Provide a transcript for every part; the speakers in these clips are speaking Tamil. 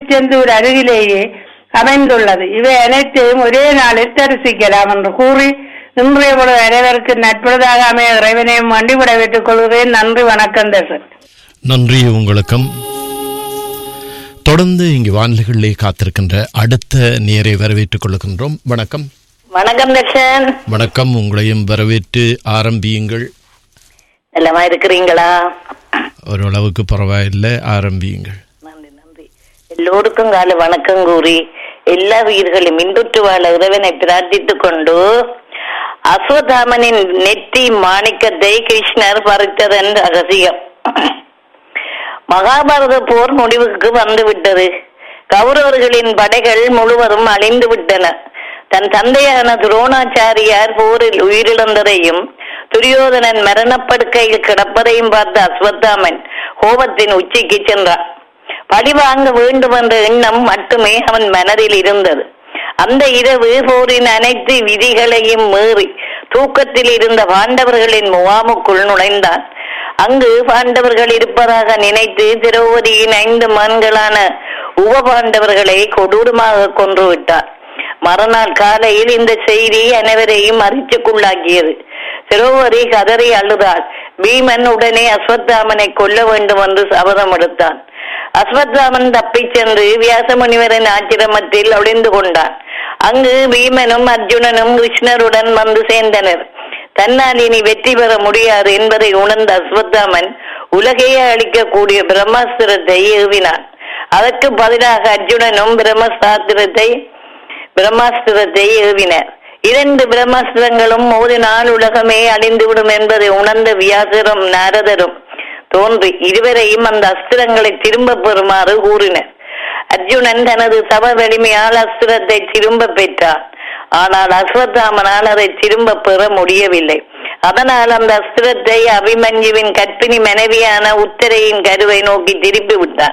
திருச்செந்தூர் அருகிலேயே அமைந்துள்ளது இவை அனைத்தையும் ஒரே நாளில் தரிசிக்கலாம் என்று கூறி இன்றைய பொழுது அனைவருக்கு நட்புறதாக அமைய இறைவனையும் வண்டி விடைபெற்றுக் கொள்கிறேன் நன்றி வணக்கம் தசன் நன்றி உங்களுக்கும் தொடர்ந்து இங்கு வானிலைகளிலே காத்திருக்கின்ற அடுத்த நேரை வரவேற்றுக் கொள்கின்றோம் வணக்கம் வணக்கம் தர்ஷன் வணக்கம் உங்களையும் வரவேற்று ஆரம்பியுங்கள் நல்லமா இருக்கிறீங்களா ஓரளவுக்கு பரவாயில்லை ஆரம்பியுங்கள் நன்றி நன்றி எல்லோருக்கும் கால வணக்கம் கூறி எல்லா உயிர்களும் இன்புற்று வாழ இறைவனை பிரார்த்தித்துக் கொண்டு அஸ்வதாமனின் நெற்றி மாணிக்கத்தை கிருஷ்ணர் பறித்ததன் ரகசியம் மகாபாரத போர் முடிவுக்கு வந்து விட்டது கௌரவர்களின் படைகள் முழுவதும் அழிந்து விட்டன தன் தந்தையான துரோணாச்சாரியார் போரில் உயிரிழந்ததையும் துரியோதனன் மரணப்படுக்கையில் கிடப்பதையும் பார்த்த அஸ்வத்தாமன் கோபத்தின் உச்சிக்கு சென்றான் பழி வாங்க வேண்டும் என்ற எண்ணம் மட்டுமே அவன் மனதில் இருந்தது அந்த இரவு போரின் அனைத்து விதிகளையும் மீறி தூக்கத்தில் இருந்த பாண்டவர்களின் முகாமுக்குள் நுழைந்தான் அங்கு பாண்டவர்கள் இருப்பதாக நினைத்து திரௌபதியின் ஐந்து மகன்களான உப பாண்டவர்களை கொடூரமாக கொன்று விட்டார் மறுநாள் காலையில் இந்த செய்தி அனைவரையும் அரிச்சுக்குள்ளாக்கியது திரௌபதி கதறி அழுதாள் பீமன் உடனே அஸ்வத்தாமனை கொல்ல வேண்டும் என்று சபதம் எடுத்தான் அஸ்வத்தாமன் தப்பிச் சென்று வியாசமுனிவரின் ஆச்சிரமத்தில் ஒளிந்து கொண்டான் அங்கு பீமனும் அர்ஜுனனும் கிருஷ்ணருடன் வந்து சேர்ந்தனர் தன்னால் இனி வெற்றி பெற முடியாது என்பதை உணர்ந்த அஸ்வத்தாமன் உலகையே அளிக்கக்கூடிய பிரம்மாஸ்திரத்தை ஏவினான் அதற்கு பதிலாக அர்ஜுனனும் பிரம்மசாஸ்திரத்தை பிரம்மாஸ்திரத்தை ஏவினர் இரண்டு பிரம்மாஸ்திரங்களும் மோதினால் உலகமே அழிந்துவிடும் என்பதை உணர்ந்த வியாசரும் நாரதரும் தோன்றி இருவரையும் அந்த அஸ்திரங்களை திரும்ப பெறுமாறு கூறினர் அர்ஜுனன் தனது தவ வலிமையால் அஸ்திரத்தை திரும்ப பெற்றான் ஆனால் அஸ்வத்தாமனால் அதை திரும்ப பெற முடியவில்லை அதனால் அந்த அஸ்திரத்தை அபிமன்யுவின் கற்பிணி மனைவியான உத்தரையின் கருவை நோக்கி திருப்பி விட்டான்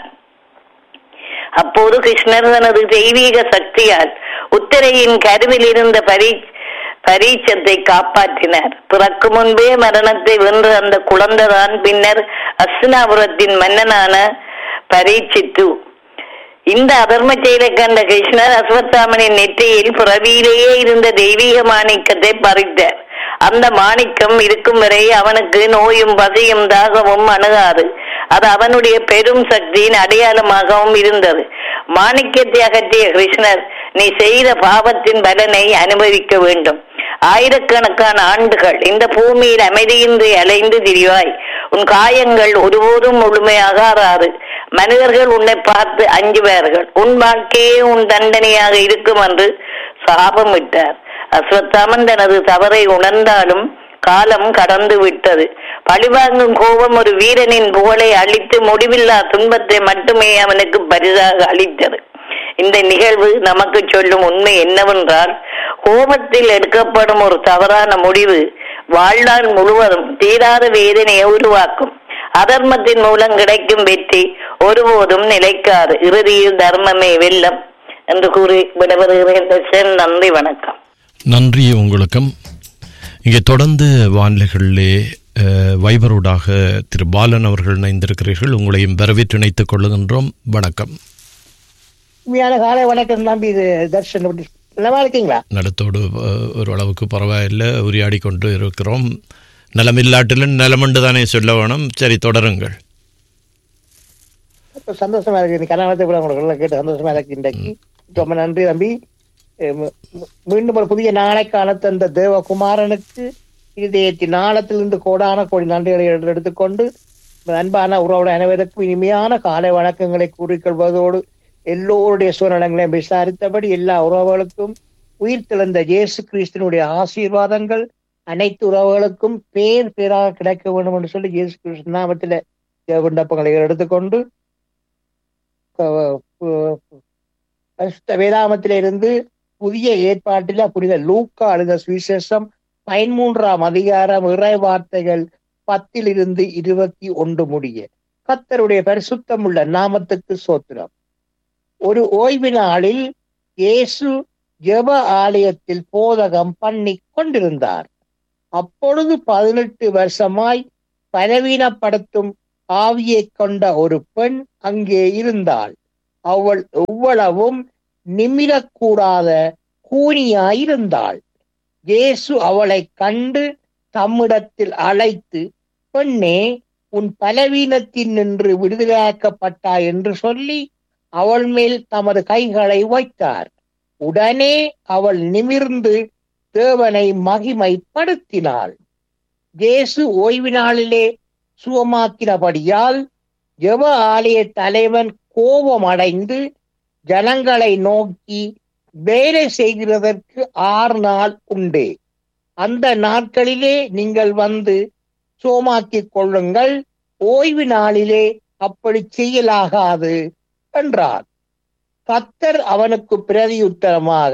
அப்போது கிருஷ்ணர் தனது தெய்வீக சக்தியால் உத்தரையின் கருவில் இருந்த பரீ பரீட்சத்தை காப்பாற்றினார் பிறக்கு முன்பே மரணத்தை வென்ற அந்த குழந்தைதான் பின்னர் அஸ்தினாபுரத்தின் மன்னனான பரீட்சித்து இந்த அதர்ம செயலை கண்ட கிருஷ்ணர் அஸ்வத்தாமனின் நெற்றியில் பிறவியிலேயே இருந்த தெய்வீக மாணிக்கத்தை பறித்தார் அந்த மாணிக்கம் இருக்கும் வரை அவனுக்கு நோயும் பசியும் தாகமும் அணுகாது அது அவனுடைய பெரும் சக்தியின் அடையாளமாகவும் இருந்தது மாணிக்கத்தை அகற்றிய கிருஷ்ணர் நீ செய்த பாவத்தின் பலனை அனுபவிக்க வேண்டும் ஆயிரக்கணக்கான ஆண்டுகள் இந்த பூமியில் அமைதியின்றி அலைந்து திரிவாய் உன் காயங்கள் ஒருபோதும் முழுமையாக ஆறாது மனிதர்கள் உன்னை பார்த்து அஞ்சுவார்கள் உன் வாழ்க்கையே உன் தண்டனையாக இருக்கும் என்று சாபம் விட்டார் அஸ்வத்தாமன் தனது தவறை உணர்ந்தாலும் காலம் கடந்து விட்டது பழிவாங்கும் கோபம் ஒரு வீரனின் புகழை அழித்து முடிவில்லா துன்பத்தை மட்டுமே அவனுக்கு பரிசாக அளித்தது இந்த நிகழ்வு நமக்கு சொல்லும் உண்மை என்னவென்றால் கோபத்தில் எடுக்கப்படும் ஒரு தவறான முடிவு வாழ்நாள் முழுவதும் தீராத வேதனையை உருவாக்கும் அதர்மத்தின் மூலம் கிடைக்கும் வெற்றி ஒருபோதும் நிலைக்காது இறுதியில் தர்மமே வெல்லம் என்று கூறி விடைபெறுகிறேன் நன்றி வணக்கம் நன்றி உங்களுக்கும் இங்கே தொடர்ந்து வானிலைகளிலே அஹ், வைபரோடாக திரு பாலன் அவர்கள் இணைந்திருக்கிறீர்கள் உங்களையும் வரவேற்று இணைத்துக் கொள்ளுகின்றோம் வணக்கம் உண்மையான காலை வணக்கம் நம்பி இது தர்ஷன் எப்படி நல்லா இருக்கீங்களா நலத்தோடு அஹ், ஓரளவுக்கு பரவாயில்லை உரையாடி கொண்டு இருக்கிறோம் நலமில்லாட்டிலும் நலமண்டு தானே சொல்ல வேணும் சரி தொடருங்கள் இப்ப சந்தோஷமா இருக்கு இந்த கல்யாணத்தை கூட உங்களுக்கு கேட்டு சந்தோஷமா இருக்கு இன்றைக்கு ரொம்ப நன்றி தம்பி அஹ் மீ- மீ- மீண்டும் ஒரு புதிய நாளைக்கான தந்த தேவகுமாரனுக்கு இருதயத்தின் நாளத்திலிருந்து கோடான கோடி நன்றிகளை எடுத்து- எடுத்துக்கொண்டு அன்பான உறவுடைய அனைவருக்கும் இனிமையான காலை வணக்கங்களை கூறிக்கொள்வதோடு எல்லோருடைய சூழ்நிலங்களையும் விசாரித்தபடி எல்லா உறவுகளுக்கும் உயிர் திறந்த இயேசு கிறிஸ்தனுடைய ஆசீர்வாதங்கள் அனைத்து உறவுகளுக்கும் பேர் பேராக கிடைக்க வேண்டும் என்று சொல்லி இயேசு கிறிஸ்து நாமத்தில ஜெப விண்ணப்பங்களை எடுத்துக்கொண்டு அஹ், அஹ், பரிசுத்த வேதாமத்திலிருந்து புதிய ஏற்பாட்டில புனித லூக்கா அழுத சுவிசேஷம் பதிமூன்றாம் அதிகாரம் இறை வார்த்தைகள் பத்திலிருந்து இருபத்தி ஒன்று முடிய கத்தருடைய பரிசுத்தம் உள்ள நாமத்துக்கு சோத்திரம் ஒரு ஓய்வு நாளில் இயேசு ஜெப ஆலயத்தில் போதகம் பண்ணி கொண்டிருந்தார் அப்பொழுது பதினெட்டு வருஷமாய் பலவீனப்படுத்தும் ஆவியை கொண்ட ஒரு பெண் அங்கே இருந்தாள் அவள் எவ்வளவும் நிமிரக்கூடாத கூனியாயிருந்தாள் இயேசு அவளை கண்டு தம்மிடத்தில் அழைத்து பெண்ணே உன் பலவீனத்தின் நின்று விடுதலையாக்கப்பட்டாய் என்று சொல்லி அவள் மேல் தமது கைகளை வைத்தார் உடனே அவள் நிமிர்ந்து தேவனை மகிமைப்படுத்தினாள் இயேசு ஓய்வு நாளிலே சுகமாக்கினபடியால் ஜெப ஆலய தலைவன் கோபமடைந்து ஜனங்களை நோக்கி வேலை செய்கிறதற்கு ஆறு நாள் உண்டு அந்த நாட்களிலே நீங்கள் வந்து சோமாக்கிக் கொள்ளுங்கள் ஓய்வு நாளிலே அப்படி செய்யலாகாது என்றார் கத்தர் அவனுக்கு பிரதியுத்தரமாக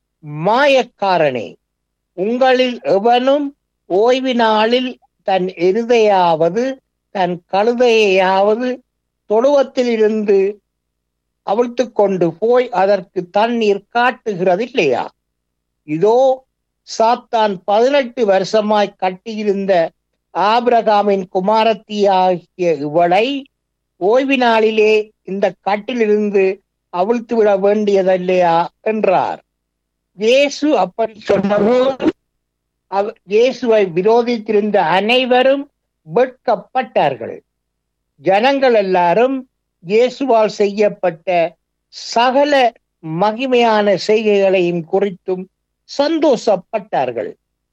மாயக்காரனே உங்களில் எவனும் ஓய்வு நாளில் தன் எருதையாவது தன் கழுதையாவது தொழுவத்தில் இருந்து அவிழ்த்து கொண்டு போய் அதற்கு தண்ணீர் காட்டுகிறதில்லையா இதோ சாத்தான் பதினெட்டு வருஷமாய் கட்டியிருந்த ஆபிரகாமின் குமாரத்தியாகிய இவளை ஓய்வு நாளிலே இந்த கட்டிலிருந்து அவிழ்த்து விட வேண்டியதல்லையா என்றார் இயேசு அப்படி சொன்னபோது அவ- இயேசுவை விரோதித்திருந்த அனைவரும் வெட்கப்பட்டார்கள் ஜனங்கள் எல்லாரும் இயேசுவால் செய்யப்பட்ட சகல மகிமையான செய்கைகளையும் குறித்தும் சந்தோஷப்பட்டார்கள்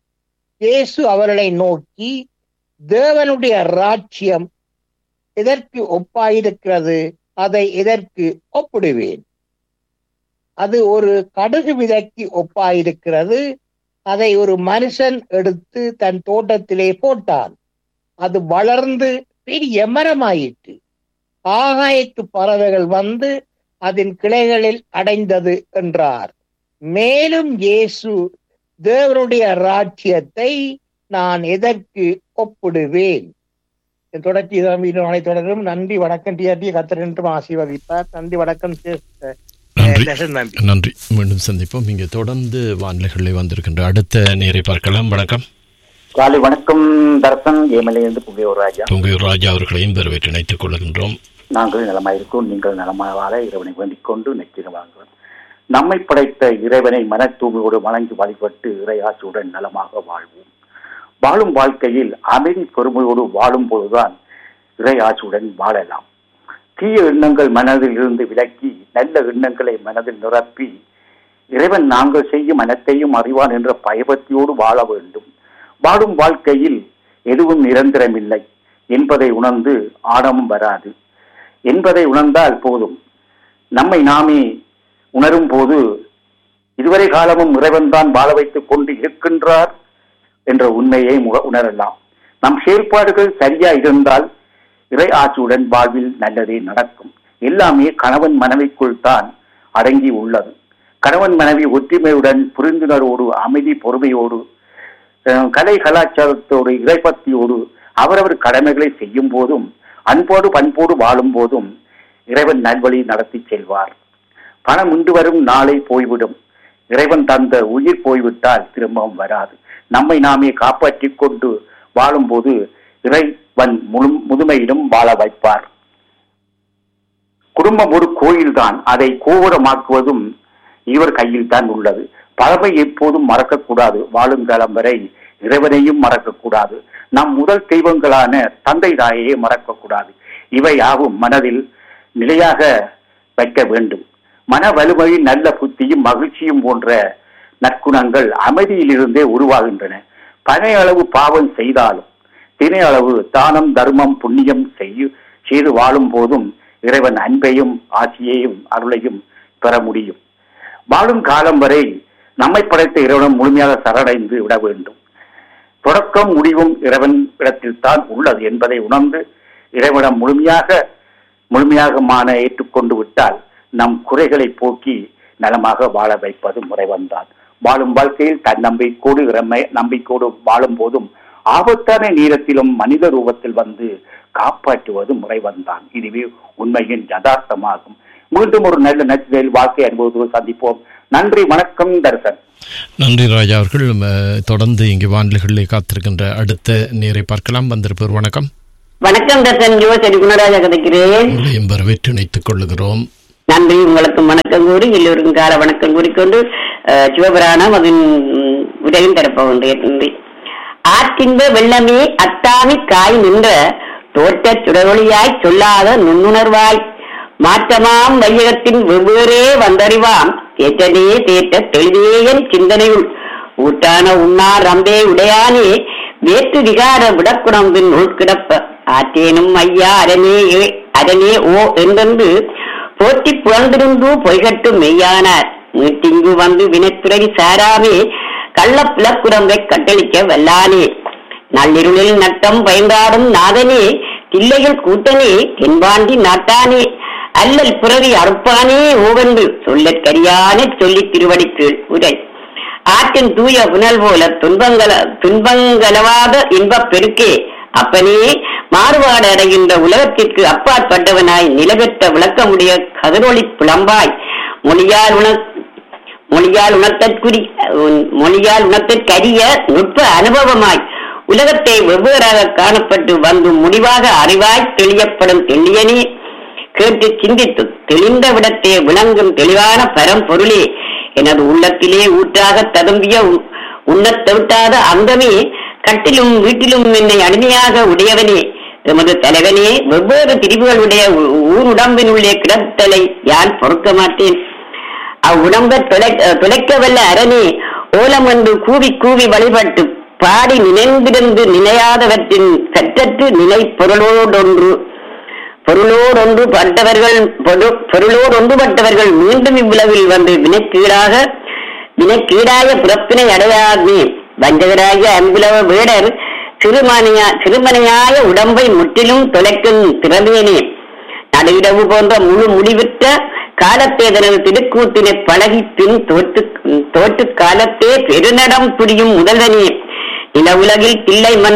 இயேசு அவர்களை நோக்கி தேவனுடைய ராஜ்யம் எதற்கு ஒப்பாயிருக்கிறது அதை எதற்கு ஒப்பிடுவேன் அது ஒரு கடுகு விதைக்கு ஒப்பாயிருக்கிறது அதை ஒரு மனுஷன் எடுத்து தன் தோட்டத்திலே போட்டான் அது வளர்ந்து பெரிய மரமாயிற்று ஆகாயத்து பறவைகள் வந்து அதன் கிளைகளில் அடைந்தது என்றார் மேலும் இயேசு தேவனுடைய ராஜ்யத்தை நான் எதற்கு ஒப்பிடுவேன் என் தொடர்ச்சி இதனை தொடரும் நன்றி வணக்கம் டிஆர்டி கத்தர் என்றும் ஆசீர்வதிப்பார் நன்றி வணக்கம் சிஸ்டர். நன்றி தசன் நன்றி நன்றி மீண்டும் சந்திப்போம் இங்கே தொடர்ந்து வானிலைகளில் வந்திருக்கின்ற அடுத்த நேரை பார்க்கலாம் வணக்கம் காலை வணக்கம் தர்சன் ஏமலையிலிருந்து புகையோர் ராஜா பொங்கையூர் ராஜா அவர்களையும் வரவேற்று இணைத்துக் கொள்கின்றோம் நாங்கள் நலமாயிருக்கோம் நீங்கள் நலமாக வாழ இறைவனை வேண்டிக் கொண்டு நிச்சயமாகிறோம் நம்மை படைத்த இறைவனை மன தூய்மையோடு வணங்கி வழிபட்டு இறையாட்சியுடன் நலமாக வாழ்வோம் வாழும் வாழ்க்கையில் அமைதி பொறுமையோடு வாழும் பொழுதுதான் இறையாட்சியுடன் வாழலாம் தீய எண்ணங்கள் மனதில் இருந்து விலக்கி நல்ல எண்ணங்களை மனதில் நிரப்பி இறைவன் நாங்கள் செய்யும் அனைத்தையும் அறிவான் என்ற பயபக்தியோடு வாழ வேண்டும் வாழும் வாழ்க்கையில் எதுவும் நிரந்தரமில்லை என்பதை உணர்ந்து ஆடமும் வராது என்பதை உணர்ந்தால் போதும் நம்மை நாமே உணரும் போது இதுவரை காலமும் இறைவன்தான் வாழ வைத்துக் கொண்டு இருக்கின்றார் என்ற உண்மையை முக- உணரலாம் நம் செயல்பாடுகள் சரியா இருந்தால் இறை ஆட்சியுடன் வாழ்வில் நல்லதே நடக்கும் எல்லாமே கணவன் மனைவிக்குள் தான் அடங்கி உள்ளது கணவன் மனைவி ஒற்றுமையுடன் புரிந்துணர்வோடு அமைதி பொறுமையோடு அஹ், கலை கலாச்சாரத்தோடு இறைபக்தியோடு அவரவர் கடமைகளை செய்யும் போதும் அன்போடு பண்போடு வாழும் போதும் இறைவன் நல்வழி நடத்தி செல்வார் பணம் இன்று வரும் நாளை போய்விடும் இறைவன் தந்த உயிர் போய்விட்டால் திரும்பவும் வராது நம்மை நாமே காப்பாற்றிக் கொண்டு வாழும்போது இறைவன் முழு முதுமையிலும் வாழ வைப்பார் குடும்பம் ஒரு கோயில்தான் அதை கோபுரமாக்குவதும் இவர் கையில் தான் உள்ளது பழமை எப்போதும் மறக்கக்கூடாது வாழும் காலம் வரை இறைவனையும் மறக்கக்கூடாது நம் முதல் தெய்வங்களான தந்தை தாயையே மறக்கக்கூடாது இவை யாவும் மனதில் நிலையாக வைக்க வேண்டும் மன வலிமை நல்ல புத்தியும் மகிழ்ச்சியும் போன்ற நற்குணங்கள் அமைதியிலிருந்தே உருவாகின்றன பழைய அளவு பாவம் செய்தாலும் தினை அளவு தானம் தர்மம் புண்ணியம் செய்ய செய்து வாழும் போதும் இறைவன் அன்பையும் ஆட்சியையும் அருளையும் பெற முடியும் வாழும் காலம் வரை நம்மை படைத்த இறைவன் முழுமையாக சரணடைந்து விட வேண்டும் தொடக்கம் முடிவும் இறைவன் இடத்தில்தான் உள்ளது என்பதை உணர்ந்து இறைவனம் முழுமையாக முழுமையாக மான ஏற்றுக்கொண்டு விட்டால் நம் குறைகளை போக்கி நலமாக வாழ வைப்பது முறைவன்தான் வாழும் வாழ்க்கையில் தன் நம்பிக்கையோடு இறமை நம்பிக்கையோடு வாழும் போதும் ஆபத்தான நேரத்திலும் மனித ரூபத்தில் வந்து காப்பாற்றுவது முறைவன்தான் இதுவே உண்மையின் யதார்த்தமாகும் மீண்டும் ஒரு நல்ல நச்சுதல் வாழ்க்கை அனுபவத்தோடு சந்திப்போம் நன்றி வணக்கம் தர்சன் நன்றி ராஜா அவர்கள் அஹ், தொடர்ந்து இங்கே வானிலைகளிலே காத்திருக்கின்ற அடுத்த நேரை பார்க்கலாம் வந்திருப்பவர் வணக்கம் வணக்கம் தர்சன் யோ சரி குணராஜா கதைக்கிறேன் உங்களையும் வரவேற்று இணைத்துக் கொள்ளுகிறோம் நன்றி உங்களுக்கு வணக்கம் கூறி எல்லோருக்கும் கால வணக்கம் கூறிக்கொண்டு அஹ், சிவபுராணம் அதன் ம், உதவியும் தரப்போகின்றேன் நன்றி ஆற்றின்ப வெள்ளமே அத்தாமி காய் நின்ற தோற்றச் சுடரொளியாய் சொல்லாத நுண்ணுணர்வாய் மாற்றமாம் வையகத்தின் வெவ்வேறே வந்தறிவாம் தேற்றனே தேற்ற தெளிவேயன் சிந்தனையுள் ஊட்டான உண்ணார் ரம்பே உடையானே வேற்று விகார விடக்குணம்பின் உள்கிடப்ப ஆற்றேனும் ஐயா அரணே ஏ- அரணே ஓ என்றென்று போற்றி புகழ்ந்திருந்து பொய்கட்டு மெய்யானார் மீட்டிங்கு வந்து வினைத்துறை சாராமே கள்ள புலக்குரம்பை கட்டளிக்க வல்லானே நள்ளிருளில் நட்டம் பயந்தாடும் நாதனே தில்லைகள் கூட்டனே தென்பாண்டி நாட்டானே அல்லல் புறவி அறுப்பானே ஓவென்று சொல்லற் கரியானே சொல்லித் திருவடிக்கீழ் உரை ஆற்றின் தூய புனல் போல துன்பங்கள துன்பங்களவாத இன்பப் பெருக்கே அப்பனே மாறுபாடு அடைகின்ற உலகத்திற்கு அப்பாற்பட்டவனாய் நிலவெற்ற விளக்கமுடைய கதிரொளி புலம்பாய் மொழியால் உண மொழியால் உணர்த்தற்குரி உன் மொழியால் உணர்த்தற்கரிய நுட்ப அனுபவமாய் உலகத்தை வெவ்வேறாக காணப்பட்டு வந்து முடிவாக அறிவாய் தெளியப்படும் தெளியனே கேட்டு சிந்தித்து தெளிந்த விடத்தே விளங்கும் தெளிவான பரம்பொருளே எனது உள்ளத்திலே ஊற்றாக ததும்பிய உ- உண்ணத் தவிட்டாத அங்கமே கட்டிலும் வீட்டிலும் என்னை அடிமையாக உடையவனே எமது தலைவனே வெவ்வேறு பிரிவுகளுடைய ஊ- ஊருடம்பினுள்ளே கிடத்தலை யான் பொறுக்க மாட்டேன் அவ்வுடம்ப துளைக்க வல்ல அரணே ஓலம் என்று கூவி கூவி வழிபட்டு பாடி நினைந்திருந்து நினையாதவற்றின் சற்றற்று நிலை பொருளோடொன்று பொருளோடொன்று பட்டவர்கள் பொரு- பொருளோடொன்று பட்டவர்கள் மீண்டும் இவ்வுலகில் வந்து வினைக்கீடாக வினைக்கீடாய பிறப்பினை அடையாதே வஞ்சகராகிய அன்புலவ வேடர் சிறுமனையா சிறுமனையாய உடம்பை முற்றிலும் தொலைக்கும் திறமையனே நடுவிரவு போன்ற முழு முடிவிற்ற காலத்தே தனது திருக்கூத்தினை பழகி பின் தோற்று தோற்று காலத்தே பெருநடம் புரியும் முதல்வனே இல உலகில் பிள்ளை மண்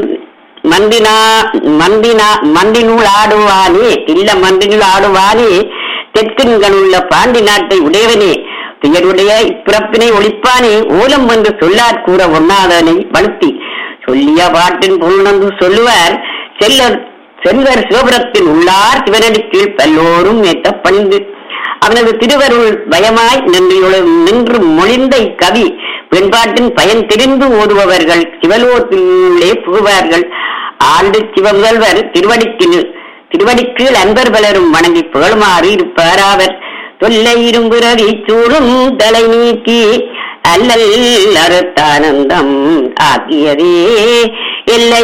மந்தினா மந்தினா மந்தினுள் ஆடுவானே இல்ல மந்தினுள் ஆடுவானே தெற்கின்கணுள்ள பாண்டி நாட்டை உடையவனே துயருடைய இப்பிறப்பினை ஒழிப்பானே ஓலம் என்று சொல்லார் கூற ஒண்ணாதனை வலுத்தி சொல்லிய பாட்டின் பொருளென்று சொல்லுவார் செல்லர் செல்வர் சிவபுரத்தில் உள்ளார் சிவனடி கீழ் பல்லோரும் ஏத்த பணிந்து அவனது திருவருள் பயமாய் நின்று நின்று மொழிந்த இக்கவி பெண்பாட்டின் பயன் தெரிந்து ஓதுபவர்கள் சிவலோகத்திலே புகுவார்கள் ஆண்டு சிவமுதல்வர் திருவடிக்கு திருவடிக்கீழ் அன்பர் பலரும் வணங்கி புகழுமாறு இருப்பாராவர் தொல்லை இரும்புறவி சூடும் தலை நீக்கி அல்லல் அறுத்தானந்தம் ஆக்கியதே எல்லை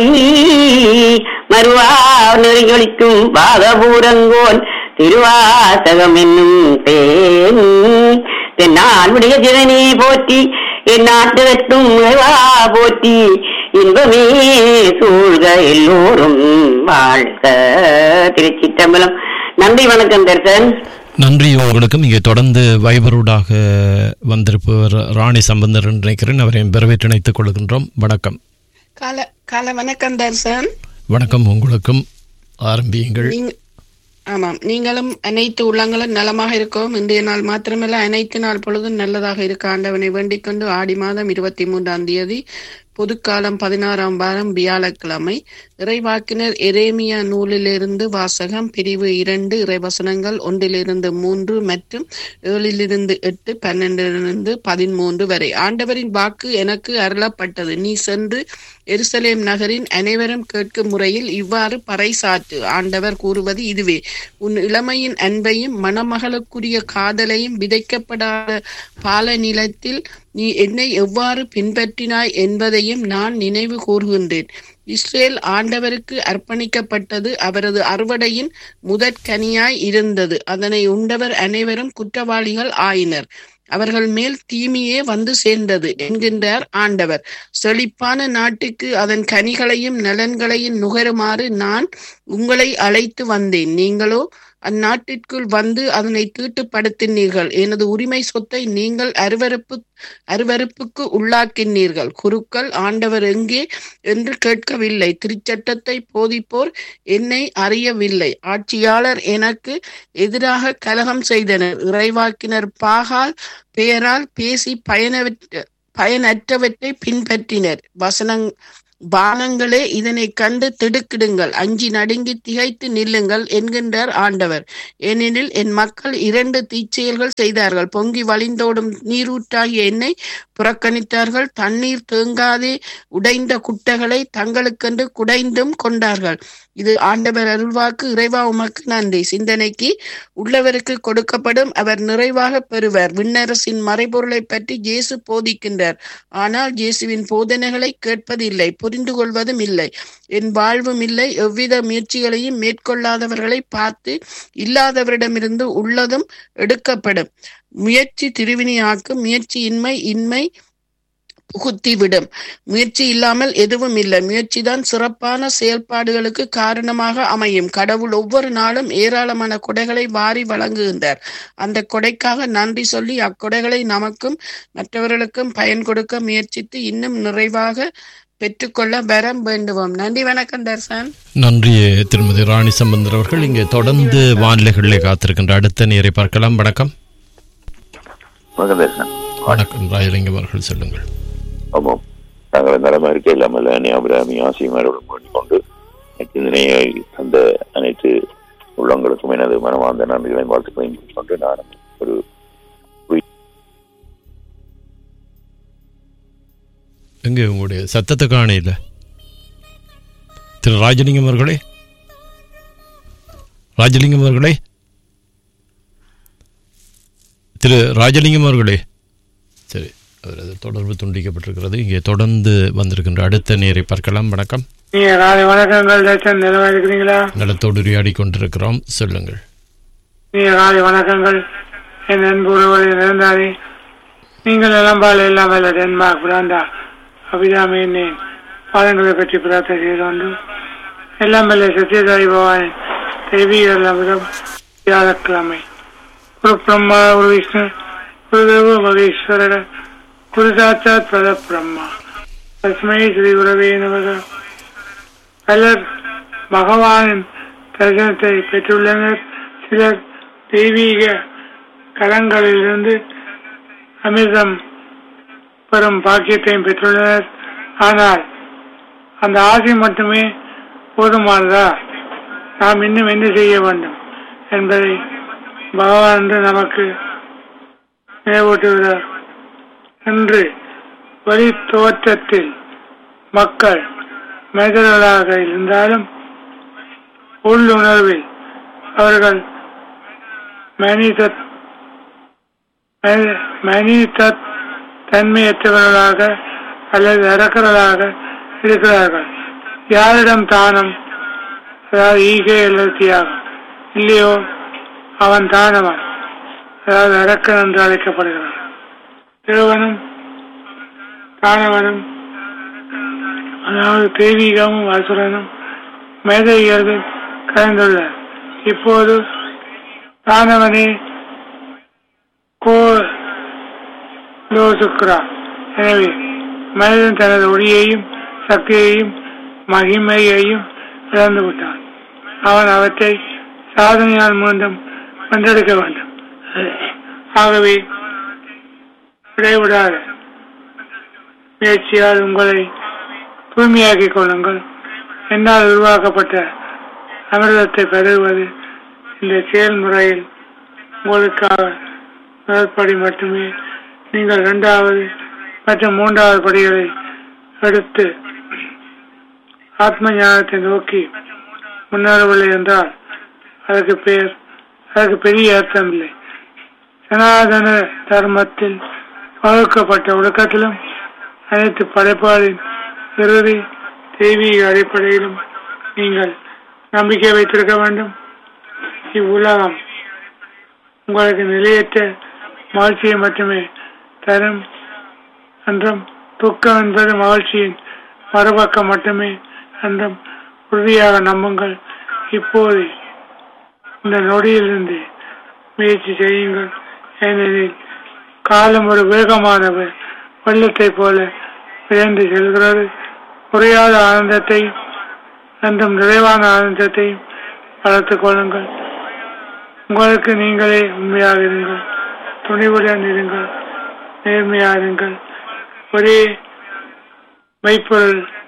மறுவா நெறியொழிக்கும் பாகபூரங்கோன் திருவாசகம் என்னும் தேன் தென்னாளுடைய சிவனே போற்றி என் நாட்டுவற்றும் இறைவா போற்றி இன்பமே சூழ்க எல்லோரும் வாழ்க திருச்சிற்றம்பலம் நன்றி வணக்கம் தர்சன் நன்றி உங்களுக்கும் இங்கே தொடர்ந்து வைபரூடாக வந்திருப்பவர் ராணி சம்பந்தர் என்று நினைக்கிறேன் அவரை வரவேற்றிணைத்துக் கொள்கின்றோம் வணக்கம் கால கால வணக்கம் தர்சன் வணக்கம் உங்களுக்கும் ஆரம்பியுங்கள் நீங்க ஆமாம் நீங்களும் அனைத்து உள்ளங்களும் நலமாக இருக்கவும் இன்றைய நாள் மாத்திரமல்ல அனைத்து நாள் பொழுதும் நல்லதாக இருக்க ஆண்டவனை வேண்டிக் கொண்டு ஆடி மாதம் இருபத்தி மூன்றாம் தேதி பொதுக்காலம் பதினாறாம் வாரம் வியாழக்கிழமை இறைவாக்கினர் எரேமியா நூலிலிருந்து வாசகம் பிரிவு இரண்டு இறைவசனங்கள் ஒன்றிலிருந்து மூன்று மற்றும் ஏழிலிருந்து எட்டு பன்னெண்டிலிருந்து பதிமூன்று வரை ஆண்டவரின் வாக்கு எனக்கு அருளப்பட்டது நீ சென்று எருசலேம் நகரின் அனைவரும் கேட்கும் முறையில் இவ்வாறு பறைசாற்று ஆண்டவர் கூறுவது இதுவே உன் இளமையின் அன்பையும் மணமகளுக்குரிய காதலையும் விதைக்கப்படாத பால நிலத்தில் நீ என்னை எவ்வாறு பின்பற்றினாய் என்பதையும் நான் நினைவு கூறுகின்றேன் இஸ்ரேல் ஆண்டவருக்கு அர்ப்பணிக்கப்பட்டது அவரது அறுவடையின் முதற்கனியாய் இருந்தது அதனை உண்டவர் அனைவரும் குற்றவாளிகள் ஆயினர் அவர்கள் மேல் தீமையே வந்து சேர்ந்தது என்கின்றார் ஆண்டவர் செழிப்பான நாட்டுக்கு அதன் கனிகளையும் நலன்களையும் நுகருமாறு நான் உங்களை அழைத்து வந்தேன் நீங்களோ அந்நாட்டிற்குள் வந்து அதனை தீட்டுப்படுத்தினீர்கள் எனது உரிமை சொத்தை நீங்கள் அருவருப்பு அருவருப்புக்கு உள்ளாக்கினீர்கள் குருக்கள் ஆண்டவர் எங்கே என்று கேட்கவில்லை திருச்சட்டத்தை போதிப்போர் என்னை அறியவில்லை ஆட்சியாளர் எனக்கு எதிராக கலகம் செய்தனர் இறைவாக்கினர் பாகால் பெயரால் பேசி பயனற்ற பயனற்றவற்றை பின்பற்றினர் வசனங் பானங்களே இதனை கண்டு திடுக்கிடுங்கள் அஞ்சி நடுங்கி திகைத்து நில்லுங்கள் என்கின்றார் ஆண்டவர் ஏனெனில் என் மக்கள் இரண்டு தீச்செயல்கள் செய்தார்கள் பொங்கி வழிந்தோடும் நீரூற்றாகிய என்னை புறக்கணித்தார்கள் தண்ணீர் தேங்காதே உடைந்த குட்டைகளை தங்களுக்கென்று குடைந்தும் கொண்டார்கள் இது ஆண்டவர் அருள்வாக்கு இறைவா உமக்கு நன்றி சிந்தனைக்கு உள்ளவருக்கு கொடுக்கப்படும் அவர் நிறைவாக பெறுவர் விண்ணரசின் மறைபொருளை பற்றி இயேசு போதிக்கின்றார் ஆனால் இயேசுவின் போதனைகளை கேட்பதில்லை புரிந்து கொள்வதும் இல்லை என் வாழ்வும் இல்லை எவ்வித முயற்சிகளையும் மேற்கொள்ளாதவர்களை பார்த்து இல்லாதவரிடமிருந்து உள்ளதும் எடுக்கப்படும் முயற்சி திருவினையாக்கும் முயற்சி இன்மை இன்மை புகுத்திவிடும் முயற்சி இல்லாமல் எதுவும் இல்லை முயற்சிதான் சிறப்பான செயல்பாடுகளுக்கு காரணமாக அமையும் கடவுள் ஒவ்வொரு நாளும் ஏராளமான கொடைகளை வாரி வழங்குகின்றார் அந்த கொடைக்காக நன்றி சொல்லி அக்கொடைகளை நமக்கும் மற்றவர்களுக்கும் பயன் கொடுக்க முயற்சித்து இன்னும் நிறைவாக பெற்றுக்கொள்ள வரம் வேண்டுவோம் நன்றி வணக்கம் தர்சன் நன்றி திருமதி ராணி சம்பந்தர் அவர்கள் இங்கே தொடர்ந்து வானிலைகளிலே காத்திருக்கின்ற அடுத்த நேரை பார்க்கலாம் வணக்கம் மகதர்சன் வணக்கம் ராஜலிங்கம் அவர்கள் சொல்லுங்கள் ஆமாம் நாங்கள் நலமா இருக்க இல்லாமல் அபிராமி ஆசியமாரோடும் பண்ணிக்கொண்டு சிந்தனையை அந்த அனைத்து உள்ளங்களுக்கும் எனது மனமார்ந்த நன்றிகளை வாழ்த்துக்களையும் கொண்டு நான் ஒரு எங்கே உங்களுடைய சத்தத்தை காணையில் திரு ராஜலிங்கம் அவர்களே ராஜலிங்கம் அவர்களே திரு ராஜலிங்கம் அவர்களே சரி அவரது தொடர்பு துண்டிக்கப்பட்டிருக்கிறது இங்கே தொடர்ந்து வந்திருக்கின்ற அடுத்த நேரை பார்க்கலாம் வணக்கம் நீங்க காலை வணக்கங்கள் தர்ஷன் நிலவா இருக்கிறீங்களா நலத்தோடு உரையாடி கொண்டிருக்கிறோம் சொல்லுங்கள் நீங்க காலை வணக்கங்கள் என் அன்பு உறவுகளை நிறந்தாரே நீங்கள் நிலம்பால் இல்லாமல் டென்மார்க் பிராண்டா அபிராமி என்னேன் பாதங்களை பற்றி பிரார்த்தனை செய்து கொண்டு எல்லாம் வல்ல சத்யதாரி பவான் தெய்வீக அமிர்தம் வியாழக்கிழமை ஒரு பிரம்மா ஒரு விஷ்ணு ஒரு தேவ மகேஸ்வரர் குரு சாட்சாத் பத பிரம்மா தஸ்மை ஸ்ரீ குரவே நமக பலர் பகவானின் தரிசனத்தை பெற்றுள்ளனர் சிலர் தெய்வீக கரங்களிலிருந்து அமிர்தம் பெறும் பாக்கியத்தையும் பெற்றுள்ளனர் ஆனால் அந்த ஆசை மட்டுமே போதுமானதா நாம் இன்னும் என்ன செய்ய வேண்டும் என்பதை பகவான் என்று நமக்கு நினைவூட்டுகிறார் என்று வழி தோற்றத்தில் மக்கள் மனிதர்களாக இருந்தாலும் உள்ளுணர்வில் அவர்கள் மனித மனித தன்மையற்றவர்களாக அல்லது இறக்கிறவர்களாக இருக்கிறார்கள் யாரிடம் தானம் அதாவது ஈகை அல்லது தியாகம் இல்லையோ அவன் தானவன் அதாவது அரக்கன் என்று அழைக்கப்படுகிறான் தேவனும் தானவனும் அதாவது தெய்வீகமும் அசுரனும் மேத இயல்பில் கலந்துள்ளார் இப்போது தானவனே கோ யோசிக்கிறான் எனவே மனிதன் தனது ஒளியையும் சக்தியையும் மகிமையையும் இழந்து விட்டான் அவன் அவற்றை சாதனையால் மீண்டும் வென்றெடுக்க வேண்டும் ஆகவே இடைவிடாத முயற்சியால் உங்களை தூய்மையாக்கிக் கொள்ளுங்கள் என்னால் உருவாக்கப்பட்ட அமிர்தத்தை பெறுவது இந்த செயல்முறையில் உங்களுக்காக முதற்படி மட்டுமே நீங்கள் இரண்டாவது மற்றும் மூன்றாவது படிகளை எடுத்து ஆத்ம ஞானத்தை நோக்கி முன்னேறவில்லை என்றால் அதற்கு பேர் அதற்கு பெரிய அர்த்தம் இல்லை சனாதன தர்மத்தில் வகுக்கப்பட்ட ஒழுக்கத்திலும் அனைத்து படைப்பாளின் இறுதி தெய்வீக அடிப்படையிலும் நீங்கள் நம்பிக்கை வைத்திருக்க வேண்டும் இவ்வுலகம் உங்களுக்கு நிலையற்ற மகிழ்ச்சியை மட்டுமே தரும் என்றும் துக்கம் என்பது மகிழ்ச்சியின் மறுபக்கம் மட்டுமே என்றும் உறுதியாக நம்புங்கள் இப்போது இந்த நொடியிலிருந்து முயற்சி செய்யுங்கள் ஏனெனில் காலம் ஒரு வேகமான வெ- வெள்ளத்தை போல விரைந்து செல்கிறது குறையாத ஆனந்தத்தை என்றும் நிறைவான ஆனந்தத்தையும் வளர்த்துக் கொள்ளுங்கள் உங்களுக்கு நீங்களே உண்மையாக இருங்கள் துணிவுடன் இருங்கள் நேர்மையாக இருங்கள் ஒரே மெய்ப்பொருள்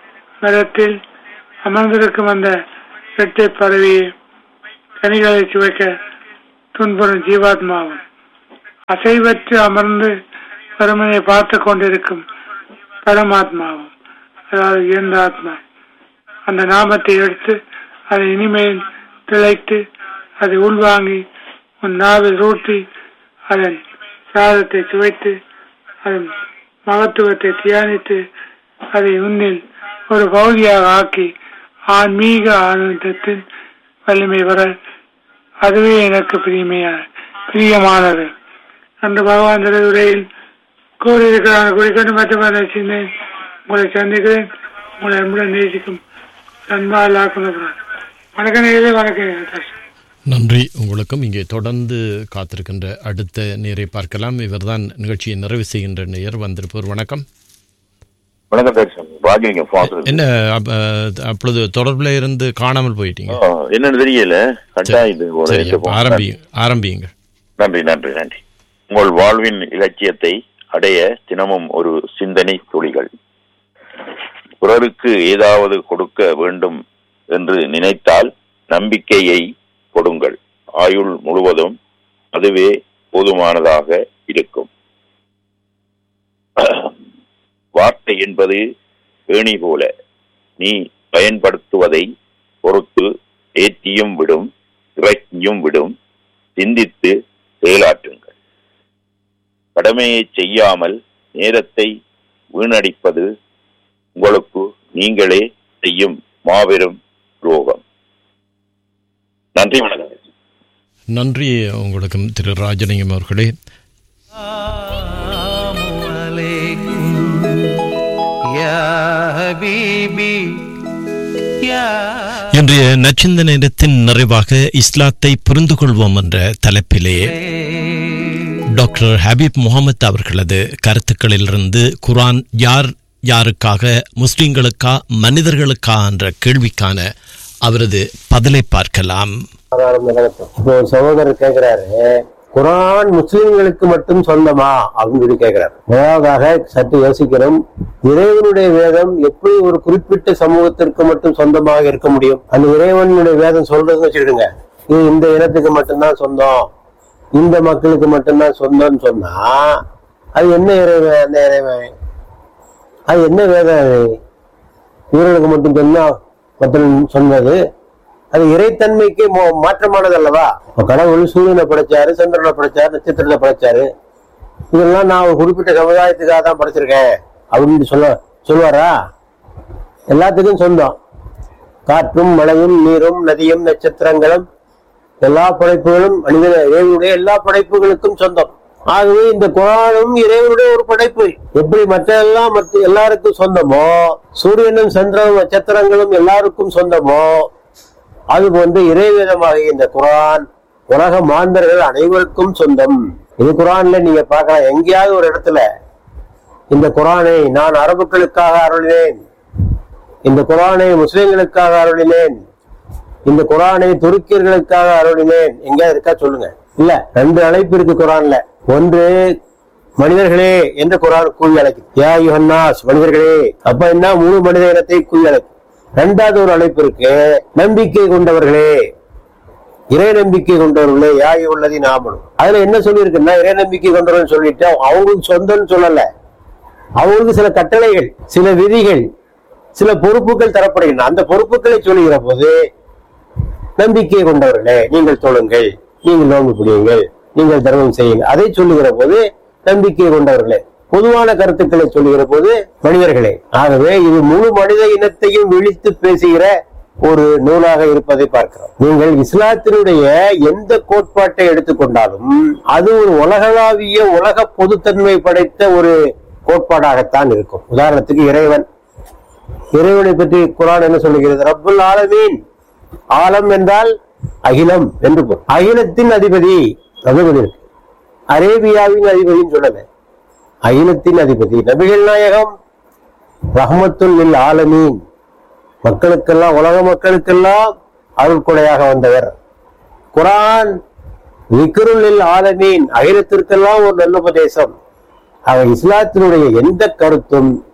மரத்தில் அமர்ந்திருக்கும் அந்த இரட்டை பறவையை கனிகளை சுவைக்க துன்புறும் ஜீவாத்மாவும் அசைவற்று அமர்ந்து வெறுமனை பார்த்து கொண்டிருக்கும் பரமாத்மாவும் அதாவது இயந்த ஆத்மா அந்த நாமத்தை எடுத்து அதை இனிமேல் திளைத்து அதை உள்வாங்கி உன் நாவில் ஊட்டி அதன் சாதத்தை சுவைத்து அதன் மகத்துவத்தை தியானித்து அதை உன்னில் ஒரு பகுதியாக ஆக்கி ஆன்மீக ஆனந்தத்தின் வலிமை வர அதுவே எனக்கு பிரியமையான பிரியமானது அன்று பகவான் உரையில் கூறியிருக்கிறார் குறிக்கொண்டு மட்டுமல்ல சின்னேன் உங்களை சந்திக்கிறேன் உங்களை அன்புடன் நேசிக்கும் நண்பாலாக்குனர் வணக்கம் நேரே வணக்கம் நதாஷா. நன்றி உங்களுக்கும் இங்கே தொடர்ந்து காத்திருக்கின்ற அடுத்த நேரை பார்க்கலாம் இவர்தான் நிகழ்ச்சியை நிறைவு செய்கின்ற நேயர் வந்திருப்பவர் வணக்கம் வணக்கம் தரிசன் ராஜலிங்கம் பாக்குறது என்ன அப்ப, அப்பொழுது தொடர்புல இருந்து காணாமல் போயிட்டீங்க என்னன்னு தெரியல கட்டாயம் இது ஒரு சரி எட்டு போங்க. ஆரம்பி ஆரம்பியுங்க நன்றி நன்றி நன்றி உங்கள் வாழ்வின் இலட்சியத்தை அடைய தினமும் ஒரு சிந்தனை துளிகள் பிறருக்கு ஏதாவது கொடுக்க வேண்டும் என்று நினைத்தால் நம்பிக்கையை கொடுங்கள் ஆயுள் முழுவதும் அதுவே போதுமானதாக இருக்கும் வார்த்தை என்பது ஏணி போல நீ பயன்படுத்துவதை பொறுத்து ஏற்றியும் விடும் இறக்கியும் விடும் சிந்தித்து செயலாற்றுங்கள் கடமையை செய்யாமல் நேரத்தை வீணடிப்பது உங்களுக்கு நீங்களே செய்யும் மாபெரும் துரோகம் நன்றி வணக்கம் நன்றி உங்களுக்கும் திரு ராஜலிங்கம் அவர்களே இன்றைய நச்சிந்த நேரத்தின் நிறைவாக இஸ்லாத்தை புரிந்து கொள்வோம் என்ற தலைப்பிலே டாக்டர் ஹபீப் முகமது அவர்களது கருத்துக்களிலிருந்து குரான் யார் யாருக்காக முஸ்லிம்களுக்கா மனிதர்களுக்கா என்ற கேள்விக்கான அவரது பதிலை பார்க்கலாம் இப்போ ஒரு சகோதரர் கேக்குறாரு குரான் முஸ்லிம்களுக்கு மட்டும் சொந்தமா அப்படின்னு சொல்லி கேக்குறாரு முதலாவதாக சற்று யோசிக்கிறோம் இறைவனுடைய வேதம் எப்படி ஒரு குறிப்பிட்ட சமூகத்திற்கு மட்டும் சொந்தமாக இருக்க முடியும் அந்த இறைவனுடைய வேதம் சொல்றதுன்னு வச்சுக்கிடுங்க இது இந்த இனத்துக்கு மட்டும்தான் சொந்தம் இந்த மக்களுக்கு மட்டும்தான் சொந்தம்னு சொன்னா அது என்ன இறைவன் அந்த இறைவன் அது என்ன வேதம் அது இவர்களுக்கு மட்டும் சொன்னா மக்கள் சொன்னது அது இறைத்தன்மைக்கு மோ- மாற்றமானது அல்லவா இப்ப கடவுள் சூரியனை படைச்சாரு சந்திரனை படைச்சாரு நட்சத்திரத்தை படைச்சாரு இதெல்லாம் நான் ஒரு குறிப்பிட்ட சமுதாயத்துக்காக தான் படைச்சிருக்கேன் அப்படின்னு சொல்ல சொல்லுவாரா எல்லாத்துக்கும் சொந்தம் காற்றும் மழையும் நீரும் நதியும் நட்சத்திரங்களும் எல்லா படைப்புகளும் மனித இறைவனுடைய எல்லா படைப்புகளுக்கும் சொந்தம் ஆகவே இந்த குரானும் இறைவனுடைய ஒரு படைப்பு எப்படி மற்ற எல்லாம் மற்ற எல்லாருக்கும் சொந்தமோ சூரியனும் சந்திரனும் நட்சத்திரங்களும் எல்லாருக்கும் சொந்தமோ அது போன்று இறைவேதமாகிய இந்த குரான் உலக மாந்தர்கள் அனைவருக்கும் சொந்தம் இது குரான்ல நீங்க பார்க்கலாம் எங்கேயாவது ஒரு இடத்துல இந்த குரானை நான் அரபுக்களுக்காக அருளினேன் இந்த குரானை முஸ்லிம்களுக்காக அருளினேன் இந்த குரானை துருக்கியர்களுக்காக அருளினேன் எங்கேயாவது இருக்கா சொல்லுங்க இல்ல ரெண்டு அழைப்பு இருக்கு குரான்ல ஒன்று மனிதர்களே என்று குரான் கூவி அழைக்கும் யா யுஹன்னாஸ் மனிதர்களே அப்ப என்ன முழு மனித இனத்தை கூவி அழைக்கும் ரெண்டாவது ஒரு அழைப்பு இருக்கு நம்பிக்கை கொண்டவர்களே இறை நம்பிக்கை கொண்டவர்களே யாய் உள்ளதை நாமளும் அதுல என்ன சொல்லியிருக்குன்னா இறை நம்பிக்கை கொண்டவர்கள் சொல்லிட்டு அவங்களுக்கு சொந்தம்னு சொல்லல அவங்களுக்கு சில கட்டளைகள் சில விதிகள் சில பொறுப்புகள் தரப்படுகின்றன அந்த பொறுப்புகளை சொல்லுகிற போது நம்பிக்கை கொண்டவர்களே நீங்கள் தொழுங்கள் நீங்கள் நோன்பு பிடியுங்கள் நீங்கள் தர்மம் செய்யுங்கள் அதை சொல்லுகிற போது நம்பிக்கை கொண்டவர்களே பொதுவான கருத்துக்களை சொல்லுகிற போது மனிதர்களே ஆகவே இது முழு மனித இனத்தையும் விழித்து பேசுகிற ஒரு நூலாக இருப்பதை பார்க்கிறோம் நீங்கள் இஸ்லாத்தினுடைய எந்த கோட்பாட்டை எடுத்துக்கொண்டாலும் அது ஒரு உலகளாவிய உலக பொதுத்தன்மை படைத்த ஒரு கோட்பாடாகத்தான் இருக்கும் உதாரணத்துக்கு இறைவன் இறைவனை பற்றி குரான் என்ன சொல்லுகிறது ரப்புல் ஆலமீன் ஆலம் என்றால் அகிலம் என்று பொருள் அகிலத்தின் அதிபதி ரகுபதி இருக்கு அரேபியாவின் அதிபதின்னு சொல்லல அகிலத்தின் அதிபதி நபிகள் நாயகம் ரஹமத்துல் லில் ஆலமீன் மக்களுக்கெல்லாம் உலக மக்களுக்கெல்லாம் அருள்கொடையாக வந்தவர் குரான் விக்ருல் ஆலமீன் அகிலத்திற்கெல்லாம் ஒரு நல்ல உபதேசம் ஆக இஸ்லாத்தினுடைய எந்த கருத்தும்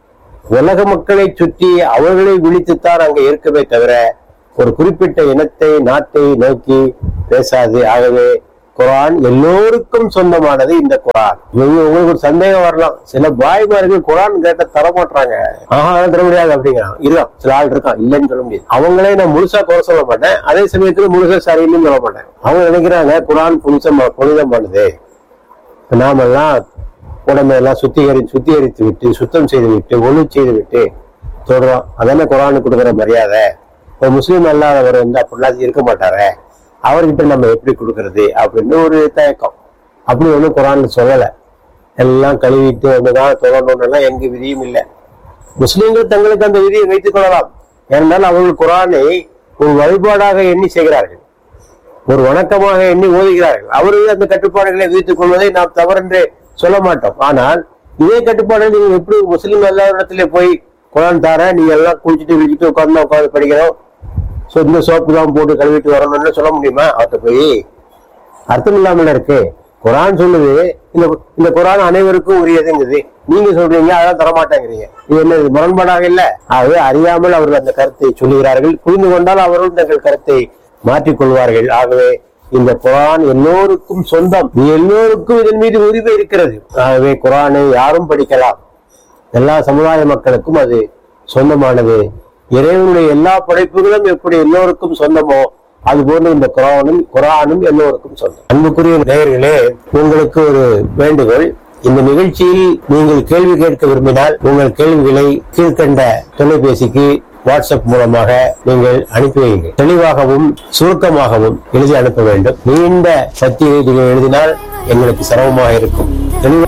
உலக மக்களை சுற்றி அவர்களை விழித்துத்தான் அங்க இருக்கவே தவிர ஒரு குறிப்பிட்ட இனத்தை நாட்டை நோக்கி பேசாது ஆகவே குரான் எல்லோருக்கும் சொந்தமானது இந்த குரான் இவங்க உங்களுக்கு ஒரு சந்தேகம் வரலாம் சில பாய்மார்கள் குரான் கேட்ட தர மாட்டாங்க ஆஹா அதெல்லாம் தர முடியாது அப்படிங்கிறான் இருக்கான் சில ஆள் இருக்கான் இல்லைன்னு சொல்ல முடியாது அவங்களே நான் முழுசா குறை சொல்ல மாட்டேன் அதே சமயத்துல முழுசா சரியில்லைன்னு சொல்ல மாட்டேன் அவங்க நினைக்கிறாங்க குரான் புனிதம் புனிதமானது இப்ப நாமெல்லாம் உடம்பெல்லாம் சுத்திகரி சுத்திகரித்து விட்டு சுத்தம் செய்து விட்டு ஒழு செய்து விட்டு சொல்றோம் அதானே குரானுக்கு கொடுக்குற மரியாதை ஒரு முஸ்லீம் அல்லாதவர் வந்து அப்படிலாம் இருக்க மாட்டாரே அவர்கிட்ட நம்ம எப்படி கொடுக்கறது அப்படின்னு ஒரு தயக்கம் அப்படி ஒன்றும் குரான் சொல்லலை எல்லாம் கழுவிட்டு வந்துதான் தொடரணும்னுலாம் எங்க விதியும் இல்லை முஸ்லீம்கள் தங்களுக்கு அந்த விதியை வைத்துக் கொள்ளலாம் ஏனென்றால் அவர்கள் குரானை ஒரு வழிபாடாக எண்ணி செய்கிறார்கள் ஒரு வணக்கமாக எண்ணி ஓதுகிறார்கள் அவர்கள் அந்த கட்டுப்பாடுகளை விதித்துக் கொள்வதை நாம் தவறென்று சொல்ல மாட்டோம் ஆனால் இதே கட்டுப்பாடுகள் நீங்க எப்படி முஸ்லீம் எல்லா இடத்துல போய் குரான் தார நீங்க எல்லாம் குளிச்சுட்டு விழிச்சிட்டு உட்கார்ந்து உட்காந்து படிக்கிறோம் ஸோ இந்த சோப்பு தான் போட்டு கழுவிட்டு வரணும்னு சொல்ல முடியுமா அவர்கிட்ட போய் அர்த்தம் இல்லாமல் இருக்கு குரான் சொல்லுது இந்த இந்த குரான் அனைவருக்கும் உரியதுங்குது நீங்க சொல்றீங்க அதான் தரமாட்டேங்கிறீங்க இது என்ன இது முரண்பாடாக இல்ல ஆகவே அறியாமல் அவர்கள் அந்த கருத்தை சொல்லுகிறார்கள் புரிந்து கொண்டால் அவர்கள் தங்கள் கருத்தை மாற்றிக் கொள்வார்கள் ஆகவே இந்த குரான் எல்லோருக்கும் சொந்தம் எல்லோருக்கும் இதன் மீது உரிமை இருக்கிறது ஆகவே குரானை யாரும் படிக்கலாம் எல்லா சமுதாய மக்களுக்கும் அது சொந்தமானது இறைவனுடைய எல்லா படைப்புகளும் எப்படி எல்லோருக்கும் சொந்தமோ அது போன்று இந்த குரானும் குரானும் எல்லோருக்கும் சொந்தம் அன்புக்குரிய நேயர்களே உங்களுக்கு ஒரு வேண்டுகோள் இந்த நிகழ்ச்சியில் நீங்கள் கேள்வி கேட்க விரும்பினால் உங்கள் கேள்விகளை கீழ்கண்ட தொலைபேசிக்கு வாட்ஸ்அப் மூலமாக நீங்கள் அனுப்பி வையுங்கள் தெளிவாகவும் சுருக்கமாகவும் எழுதி அனுப்ப வேண்டும் நீண்ட பத்தியை நீங்கள் எழுதினால் எங்களுக்கு சிரமமாக இருக்கும் தெளிவா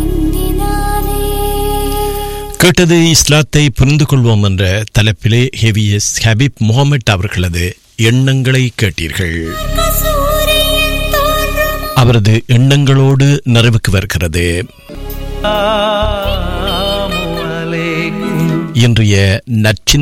கேட்டது இஸ்லாத்தை புரிந்து கொள்வோம் என்ற தலைப்பிலே ஹெவியஸ் ஹபீப் முகமட் அவர்களது எண்ணங்களை கேட்டீர்கள் அவரது எண்ணங்களோடு நிறைவுக்கு வருகிறது இன்றைய நச்சின்